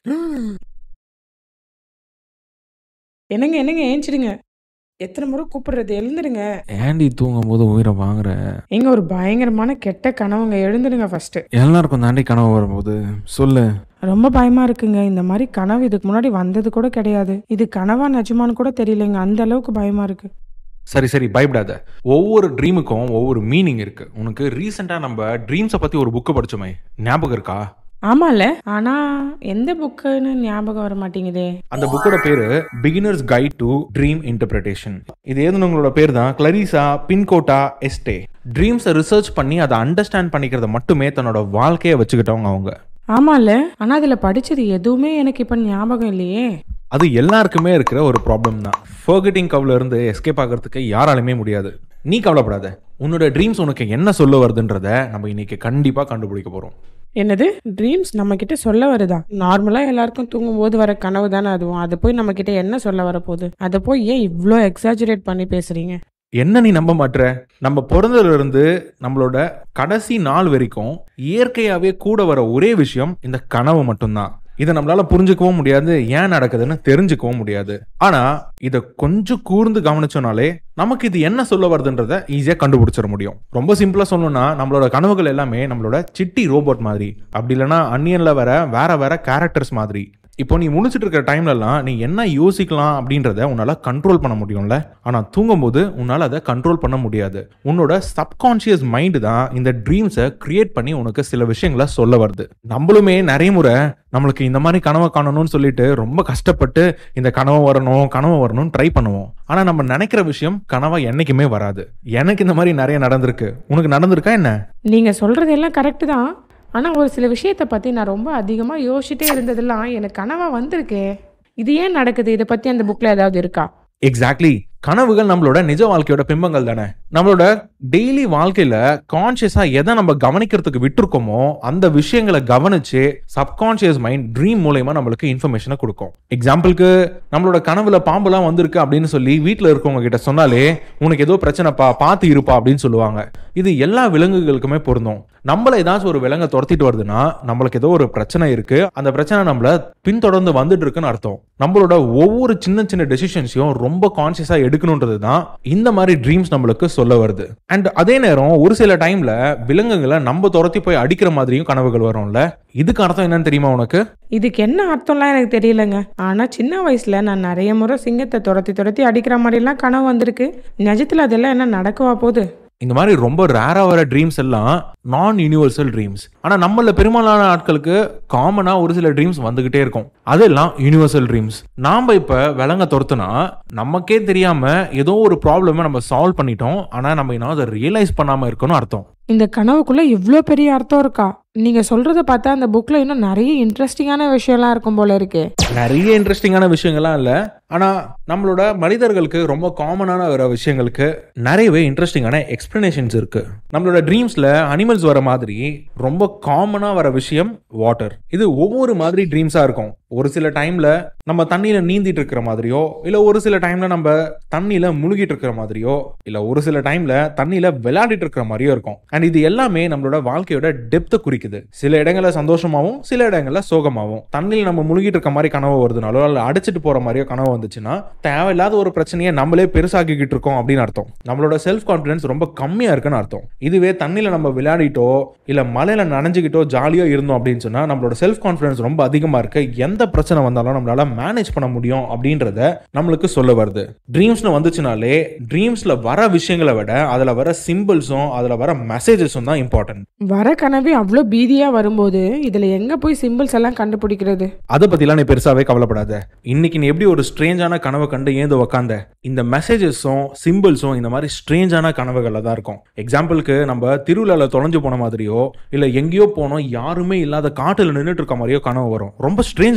என்னங்க என்னங்க ஏஞ்சிடுங்க எத்தனை முறை கூப்பிடுறது எழுந்துடுங்க ஏண்டி தூங்கும் போது உயிரை வாங்குற எங்க ஒரு பயங்கரமான கெட்ட கனவுங்க எழுந்துடுங்க ஃபர்ஸ்ட் எல்லாருக்கும் தாண்டி கனவு வரும்போது சொல்லு ரொம்ப பயமா இருக்குங்க இந்த மாதிரி கனவு இதுக்கு முன்னாடி வந்தது கூட கிடையாது இது கனவா நிஜமான்னு கூட தெரியலங்க அந்த அளவுக்கு பயமா இருக்கு சரி சரி பயப்படாத ஒவ்வொரு ட்ரீமுக்கும் ஒவ்வொரு மீனிங் இருக்கு உனக்கு ரீசெண்டாக நம்ம ட்ரீம்ஸை பற்றி ஒரு புக்கு படிச்சோமே ஞாபகம் இருக்கா ஆமால ஆனா எந்த புக்குன்னு ஞாபகம் வர மாட்டேங்குதே அந்த புக்கோட பேரு beginners guide to dream interpretation இது எழுதுனவங்களோட பேர் தான் கிளரிசா பின்கோட்டா எஸ்டே ட்ரீம்ஸை ரிசர்ச் பண்ணி அதை அண்டர்ஸ்டாண்ட் பண்ணிக்கிறத மட்டுமே தன்னோட வாழ்க்கையை வச்சுக்கிட்டவங்க அவங்க ஆமால ஆனா அதுல படிச்சது எதுவுமே எனக்கு இப்ப ஞாபகம் இல்லையே அது எல்லாருக்குமே இருக்கிற ஒரு ப்ராப்ளம் தான் ஃபர்கெட்டிங் கவ்ல இருந்து எஸ்கேப் ஆகிறதுக்கு யாராலுமே முடியாது நீ கவலைப்படாத உன்னோட ட்ரீம்ஸ் உனக்கு என்ன சொல்ல வருதுன்றத நம்ம இன்னைக்கு கண்டிப்பா கண்டுபிடிக்க போறோம் என்னது ட்ரீம்ஸ் நம்ம கிட்ட சொல்ல வருதா நார்மலா எல்லாருக்கும் தூங்கும் போது வர கனவு தானே அதுவும் அது போய் நம்ம கிட்ட என்ன சொல்ல வரப்போகுது அதை போய் ஏன் இவ்வளோ எக்ஸாஜரேட் பண்ணி பேசுறீங்க என்ன நீ நம்ப மாட்ற நம்ம பிறந்ததுல இருந்து நம்மளோட கடைசி நாள் வரைக்கும் இயற்கையாவே கூட வர ஒரே விஷயம் இந்த கனவு மட்டும்தான் இதை நம்மளால புரிஞ்சுக்கவும் முடியாது ஏன் நடக்குதுன்னு தெரிஞ்சுக்கவும் முடியாது ஆனா இதை கொஞ்சம் கூர்ந்து கவனிச்சோனாலே நமக்கு இது என்ன சொல்ல வருதுன்றத ஈஸியா கண்டுபிடிச்சிட முடியும் ரொம்ப சிம்பிளா சொல்லணும்னா நம்மளோட கனவுகள் எல்லாமே நம்மளோட சிட்டி ரோபோட் மாதிரி அப்படி இல்லைன்னா அன்னியன்ல வர வேற வேற கேரக்டர்ஸ் மாதிரி இப்போ நீ முழிச்சிட்டு இருக்கிற டைம்லலாம் நீ என்ன யோசிக்கலாம் அப்படின்றத உன்னால கண்ட்ரோல் பண்ண முடியும்ல ஆனா தூங்கும்போது உன்னால அதை கண்ட்ரோல் பண்ண முடியாது உன்னோட சப்கான்ஷியஸ் மைண்டு தான் இந்த ட்ரீம்ஸை கிரியேட் பண்ணி உனக்கு சில விஷயங்களை சொல்ல வருது நம்மளுமே நிறைய முறை நம்மளுக்கு இந்த மாதிரி கனவை காணணும்னு சொல்லிட்டு ரொம்ப கஷ்டப்பட்டு இந்த கனவு வரணும் கனவு வரணும்னு ட்ரை பண்ணுவோம் ஆனா நம்ம நினைக்கிற விஷயம் கனவா என்னைக்குமே வராது எனக்கு இந்த மாதிரி நிறைய நடந்திருக்கு உனக்கு நடந்திருக்கா என்ன நீங்க சொல்றது எல்லாம் கரெக்டு தான் ஆனா ஒரு சில விஷயத்தை பத்தி நான் ரொம்ப அதிகமா யோசிச்சுட்டே இருந்ததெல்லாம் எனக்கு கனவா வந்திருக்கே இது ஏன் நடக்குது இதை பத்தி அந்த புக்ல ஏதாவது இருக்கா எக்ஸாக்ட்லி கனவுகள் நம்மளோட நிஜ வாழ்க்கையோட பிம்பங்கள் தானே நம்மளோட டெய்லி வாழ்க்கையில கான்சியஸா எதை நம்ம கவனிக்கிறதுக்கு விட்டுருக்கோமோ அந்த விஷயங்களை கவனிச்சு சப்கான்சியஸ் மைண்ட் ட்ரீம் மூலயமா நம்மளுக்கு இன்ஃபர்மேஷனை கொடுக்கும் எக்ஸாம்பிளுக்கு நம்மளோட கனவுல பாம்புலாம் வந்திருக்கு அப்படின்னு சொல்லி வீட்டில் இருக்கவங்க கிட்ட சொன்னாலே உனக்கு ஏதோ பிரச்சனைப்பா பார்த்து இருப்பா அப்படின்னு சொல்லுவாங்க இது எல்லா விலங்குகளுக்குமே பொருந்தும் நம்மள ஏதாச்சும் ஒரு விலங்கை துரத்திட்டு வருதுன்னா நம்மளுக்கு ஏதோ ஒரு பிரச்சனை இருக்கு அந்த பிரச்சனை நம்மள பின்தொடர்ந்து வந்துட்டு இருக்குன்னு அர்த்தம் நம்மளோட ஒவ்வொரு சின்ன சின்ன டெசிஷன்ஸையும் ரொம்ப கான்சியஸா எடுக்கணுன்றது தான் இந்த மாதிரி ட்ரீம்ஸ் நம்மளுக்கு சொல்ல வருது அண்ட் அதே நேரம் ஒரு சில டைம்ல விலங்குகளை நம்ம துரத்தி போய் அடிக்கிற மாதிரியும் கனவுகள் வரும்ல இதுக்கு அர்த்தம் என்னன்னு தெரியுமா உனக்கு இதுக்கு என்ன அர்த்தம்லாம் எனக்கு தெரியலங்க ஆனா சின்ன வயசுல நான் நிறைய முறை சிங்கத்தை துரத்தி துரத்தி அடிக்கிற மாதிரிலாம் கனவு வந்திருக்கு நிஜத்துல அதெல்லாம் என்ன நடக்கவா போகுது இந்த மாதிரி ரொம்ப ரேரா வர ட்ரீம்ஸ் எல்லாம் நான் யூனிவர்சல் ட்ரீம்ஸ் ஆனா நம்மள பெரும்பாலான ஆட்களுக்கு காமனா ஒரு சில ட்ரீம்ஸ் வந்துகிட்டே இருக்கும் அதெல்லாம் யூனிவர்சல் ட்ரீம்ஸ் நாம இப்ப விலங்க துரத்துனா நமக்கே தெரியாம ஏதோ ஒரு ப்ராப்ளமை நம்ம சால்வ் பண்ணிட்டோம் ஆனா நம்ம இன்னும் அதை ரியலைஸ் பண்ணாம இருக்கணும் அர்த்தம் இந்த கனவுக்குள்ள இவ்வளோ பெரிய அர்த்தம் இருக்கா நீங்க சொல்றத பார்த்தா அந்த புக்ல இன்னும் நிறைய இன்ட்ரெஸ்டிங்கான விஷயம்லாம் இருக்கும் போல இருக்கு நிறைய இன்ட்ரெஸ்டிங்கான விஷயங்கள்லாம் இல்லை ஆனா நம்மளோட மனிதர்களுக்கு ரொம்ப காமனான வர விஷயங்களுக்கு நிறையவே இன்ட்ரெஸ்டிங்கான எக்ஸ்பிளனேஷன்ஸ் இருக்கு நம்மளோட ட்ரீம்ஸ்ல அனிமல்ஸ் வர மாதிரி ரொம்ப காமனா வர விஷயம் வாட்டர் இது ஒவ்வொரு மாதிரி ட்ரீம்ஸா இருக்கும் ஒரு சில டைம்ல நம்ம தண்ணியில நீந்திட்டு இருக்கிற மாதிரியோ இல்ல ஒரு சில டைம்ல நம்ம தண்ணியில முழுகிட்டு இருக்கிற மாதிரியோ இல்ல ஒரு சில டைம்ல தண்ணியில விளையாடிட்டு இருக்கிற மாதிரியோ இருக்கும் அண்ட் இது எல்லாமே நம்மளோட வாழ்க்கையோட டெப்த்தை குறிக்குது சில இடங்கள்ல சந்தோஷமாவும் சில இடங்கள்ல சோகமாவும் தண்ணியில் நம்ம முழுகிட்டு இருக்க மாதிரி கனவு வருதுனாலோ இல்ல அடிச்சிட்டு போற மாதிரியோ கனவு வந்துச்சுன்னா தேவையில்லாத ஒரு பிரச்சனையை நம்மளே பெருசாக்கிக்கிட்டு இருக்கோம் அப்படின்னு அர்த்தம் நம்மளோட செல்ஃப் கான்பிடன்ஸ் ரொம்ப கம்மியா இருக்குன்னு அர்த்தம் இதுவே தண்ணியில நம்ம விளையாடிட்டோ இல்ல மலையில நனைஞ்சுக்கிட்டோ ஜாலியோ இருந்தோம் அப்படின்னு சொன்னா நம்மளோட செல்ஃப் கான்பிடன்ஸ் ரொம்ப அதிகமா இருக்கு எந்த பிரச்சனை வந்தாலும் நம்மளால மேனேஜ் பண்ண முடியும் அப்படின்றத நம்மளுக்கு சொல்ல வருது ட்ரீம்ஸ்னு வந்துச்சுனாலே ட்ரீம்ஸ்ல வர விஷயங்களை விட அதுல வர சிம்பிள்ஸும் அதுல வர மெசேஜஸும் தான் இம்பார்ட்டன்ட் வர கனவே அவ்வளோ பீதியா வரும்போது இதுல எங்க போய் சிம்பிள்ஸ் எல்லாம் கண்டுபிடிக்கிறது அதை பத்திலாம் நீ பெருசாவே கவலைப்படாத இன்னைக்கு நீ எப்படி ஒரு ஸ்ட்ரேஞ்சான கனவை கண்டு ஏந்து உக்காந்த இந்த மெசேஜஸும் சிம்பிள்ஸும் இந்த மாதிரி ஸ்ட்ரேஞ்சான கனவுகள்ல தான் இருக்கும் எக்ஸாம்பிளுக்கு நம்ம திருவிழால தொலைஞ்சு போன மாதிரியோ இல்ல எங்கேயோ போனோம் யாருமே இல்லாத காட்டுல நின்றுட்டு இருக்க மாதிரியோ கனவு வரும் ரொம்ப ஸ்ட்ரேஞ்சா இருக்கும்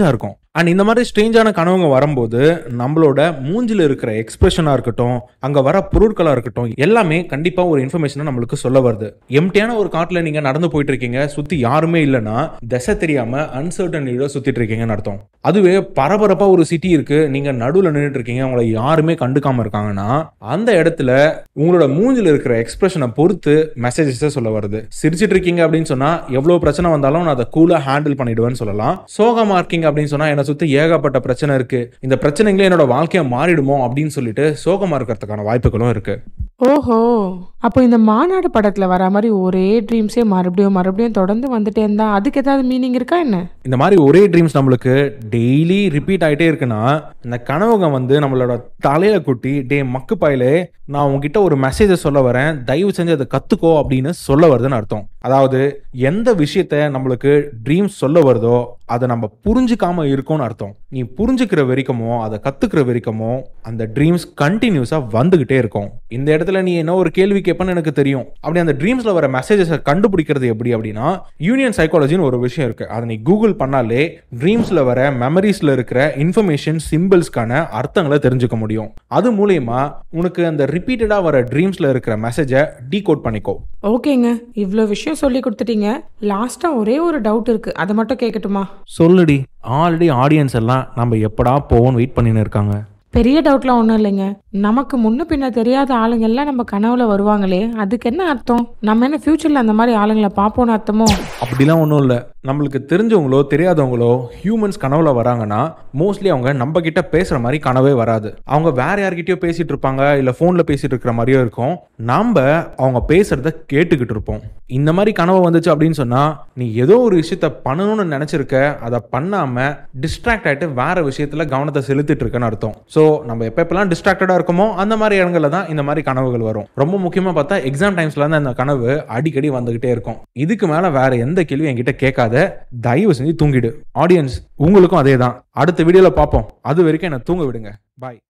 அண்ட் இந்த மாதிரி ஸ்ட்ரேஞ்சான கனவுங்க வரும்போது நம்மளோட மூஞ்சில இருக்கிற எக்ஸ்பிரஷனா இருக்கட்டும் அங்க வர பொருட்களா இருக்கட்டும் எல்லாமே கண்டிப்பா ஒரு இன்ஃபர்மேஷனை நம்மளுக்கு சொல்ல வருது எம்டியான ஒரு காட்டுல நீங்க நடந்து போயிட்டு இருக்கீங்க சுத்தி யாருமே இல்லைன்னா திசை தெரியாம அன்சர்டனியோட சுத்திட்டு இருக்கீங்கன்னு அர்த்தம் அதுவே பரபரப்பா ஒரு சிட்டி இருக்கு நீங்க நடுவுல நின்றுட்டு இருக்கீங்க உங்களை யாருமே கண்டுக்காம இருக்காங்கன்னா அந்த இடத்துல உங்களோட மூஞ்சில இருக்கிற எக்ஸ்பிரஷனை பொறுத்து மெசேஜஸ் சொல்ல வருது சிரிச்சிட்டு இருக்கீங்க அப்படின்னு சொன்னா எவ்வளவு பிரச்சனை வந்தாலும் நான் அதை கூலா ஹேண்டில் பண்ணிடுவேன்னு சொல்லலாம் சோகமா இருக்கீங்க அப்படின்னு சொன்னா என்னை சுத்தி ஏகப்பட்ட பிரச்சனை இருக்கு இந்த பிரச்சனைங்களே என்னோட வாழ்க்கையை மாறிடுமோ அப்படின்னு சொல்லிட்டு சோகமா இருக்கிறதுக்கான வாய்ப்புகளும் இருக்கு ஓஹோ அப்போ இந்த மாநாடு படத்துல வர மாதிரி ஒரே ட்ரீம்ஸே மறுபடியும் மறுபடியும் தொடர்ந்து வந்துட்டே இருந்தா அதுக்கு ஏதாவது மீனிங் இருக்கா என்ன இந்த மாதிரி ஒரே ட்ரீம்ஸ் நம்மளுக்கு டெய்லி ரிப்பீட் ஆயிட்டே இருக்குன்னா இந்த கனவுங்க வந்து நம்மளோட தலையில குட்டி டே மக்கு பாயிலே நான் உங்ககிட்ட ஒரு மெசேஜை சொல்ல வரேன் தயவு செஞ்சு அதை கத்துக்கோ அப்படின்னு சொல்ல வருதுன்னு அர்த்தம் அதாவது எந்த விஷயத்த நம்மளுக்கு ட்ரீம்ஸ் சொல்ல வருதோ அதை நம்ம புரிஞ்சுக்காம இருக்கோம்னு அர்த்தம் நீ புரிஞ்சுக்கிற வரைக்குமோ அதை கத்துக்கிற வரைக்குமோ அந்த ட்ரீம்ஸ் கண்டினியூஸா வந்துகிட்டே இருக்கும் இந்த இடத்துல நீ என்ன ஒரு கேள்வி கேட்பன்னு எனக்கு தெரியும் அப்படி அந்த ட்ரீம்ஸ்ல வர மெசேஜஸை கண்டுபிடிக்கிறது எப்படி அப்படின்னா யூனியன் சைக்காலஜின்னு ஒரு விஷயம் இருக்கு அதை நீ கூகுள் பண்ணாலே ட்ரீம்ஸ்ல வர மெமரிஸ்ல இருக்கிற இன்ஃபர்மேஷன் சிம்பிள்ஸ்க்கான அர்த்தங்களை தெரிஞ்சுக்க முடியும் அது மூலியமா உனக்கு அந்த ரிப்பீட்டடா வர ட்ரீம்ஸ்ல இருக்கிற மெசேஜை டீகோட் பண்ணிக்கோ ஓகேங்க இவ்வளோ விஷயம் சொல்லி கொடுத்துட்டீங்க லாஸ்ட்டாக ஒரே ஒரு டவுட் இருக்கு அதை மட்டும் கேட்கட்டுமா சொல்லுடி ஆல்ரெடி ஆடியன்ஸ் எல்லாம் நம்ம எப்படா போவோம்னு வெயிட் பண்ணின்னு இருக்காங்க பெரிய டவுட்லாம் ஒன்றும் இல்லைங்க நமக்கு முன்ன பின்ன தெரியாத ஆளுங்க எல்லாம் நம்ம கனவுல வருவாங்களே அதுக்கு என்ன அர்த்தம் நம்ம என்ன ஃபியூச்சர்ல அந்த மாதிரி ஆளுங்களை பார்ப்போம்னு அர்த்தமோ அப்படிலாம் ஒன்றும் இல்லை நம்மளுக்கு தெரிஞ்சவங்களோ தெரியாதவங்களோ ஹியூமன்ஸ் கனவுல வராங்கன்னா மோஸ்ட்லி அவங்க நம்ம கிட்ட பேசுற மாதிரி கனவே வராது அவங்க வேற யார்கிட்டயோ பேசிட்டு இருப்பாங்க இல்ல போன்ல பேசிட்டு இருக்கிற மாதிரியோ இருக்கும் நாம அவங்க பேசுறத கேட்டுக்கிட்டு இருப்போம் இந்த மாதிரி கனவு வந்துச்சு அப்படின்னு சொன்னா நீ ஏதோ ஒரு விஷயத்த பண்ணணும்னு நினைச்சிருக்க அதை பண்ணாம டிஸ்ட்ராக்ட் ஆயிட்டு வேற விஷயத்துல கவனத்தை செலுத்திட்டு இருக்கன்னு அர்த்தம் ஸோ நம்ம எப்ப எப்பெல்லாம் டிஸ்ட்ராக்டடா இருக்கோமோ அந்த மாதிரி இடங்கள்ல தான் இந்த மாதிரி கனவுகள் வரும் ரொம்ப முக்கியமா பார்த்தா எக்ஸாம் டைம்ஸ்ல இருந்து அந்த கனவு அடிக்கடி வந்துகிட்டே இருக்கும் இதுக்கு மேல வேற எந்த கேள்வியும் என்கிட்ட கேட்காத தயவு செஞ்சு தூங்கிடு ஆடியன்ஸ் உங்களுக்கும் அதே தான் அடுத்த வீடியோல பார்ப்போம் அது வரைக்கும் என்ன தூங்க விடுங்க பாய்